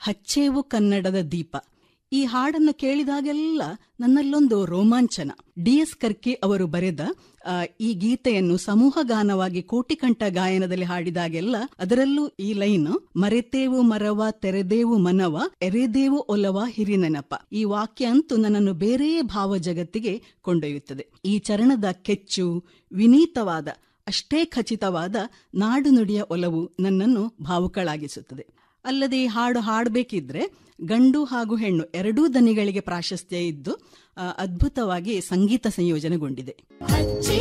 ಹಚ್ಚೇವು ಕನ್ನಡದ ದೀಪ ಈ ಹಾಡನ್ನು ಕೇಳಿದಾಗೆಲ್ಲ ನನ್ನಲ್ಲೊಂದು ರೋಮಾಂಚನ ಡಿ ಎಸ್ ಕರ್ಕಿ ಅವರು ಬರೆದ ಆ, ಈ ಗೀತೆಯನ್ನು ಸಮೂಹ ಗಾನವಾಗಿ ಕೋಟಿಕಂಠ ಗಾಯನದಲ್ಲಿ ಹಾಡಿದಾಗೆಲ್ಲ ಅದರಲ್ಲೂ ಈ ಲೈನ್ ಮರೆತೇವು ಮರವ ತೆರೆದೇವು ಮನವ ಎರೆದೇವು ಒಲವ ಹಿರಿನೆನಪ ಈ ವಾಕ್ಯ ಅಂತೂ ನನ್ನನ್ನು ಬೇರೆ ಭಾವ ಜಗತ್ತಿಗೆ ಕೊಂಡೊಯ್ಯುತ್ತದೆ ಈ ಚರಣದ ಕೆಚ್ಚು ವಿನೀತವಾದ ಅಷ್ಟೇ ಖಚಿತವಾದ ನಾಡು ನುಡಿಯ ಒಲವು ನನ್ನನ್ನು ಭಾವುಕಳಾಗಿಸುತ್ತದೆ ಅಲ್ಲದೆ ಈ ಹಾಡು ಹಾಡಬೇಕಿದ್ರೆ ಗಂಡು ಹಾಗೂ ಹೆಣ್ಣು ಎರಡೂ ದನಿಗಳಿಗೆ ಪ್ರಾಶಸ್ತ್ಯ ಇದ್ದು ಆ, ಅದ್ಭುತವಾಗಿ ಸಂಗೀತ ಸಂಯೋಜನೆಗೊಂಡಿದೆ ಹಚ್ಚೆ